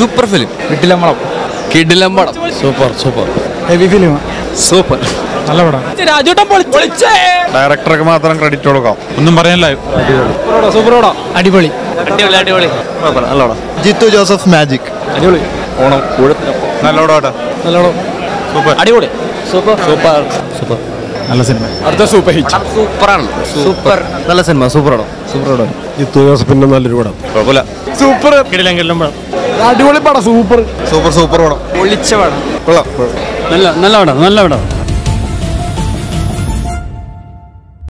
super film വിട്ടിലമ്പളം കിടിലം പടം super super heavy film super നല്ല പടം രാജുട്ടൻ പൊളിച്ചേ ഡയറക്ടർക്ക് മാത്രം ക്രെഡിറ്റ് കൊടുക്കാം ഒന്നും പറയാനില്ല സൂപ്പർ പടം അടിപൊളി അടിപൊളി അടിപൊളി ജിത്തു ജോസഫ് മാജിക് അടിപൊളി ഓണം നല്ലോടാ സൂപ്പർ അടിപൊളി സൂപ്പർ സൂപ്പർ സൂപ്പർ നല്ല സിനിമ അടുത്ത സൂപ്പർ ഹിറ്റ് സൂപ്പറാണ് സൂപ്പർ നല്ല സിനിമ സൂപ്പർ പടം സൂപ്പർ പടം ജിത്തു ജോസഫിന്റെ നല്ലൊരു പടം കുഴപ്പമില്ല സൂപ്പർ അടിപൊളി പടം സൂപ്പർ സൂപ്പർ സൂപ്പർ പടം പൊളിച്ച പടം കൊള്ളാം നല്ല നല്ല പടം നല്ല പടം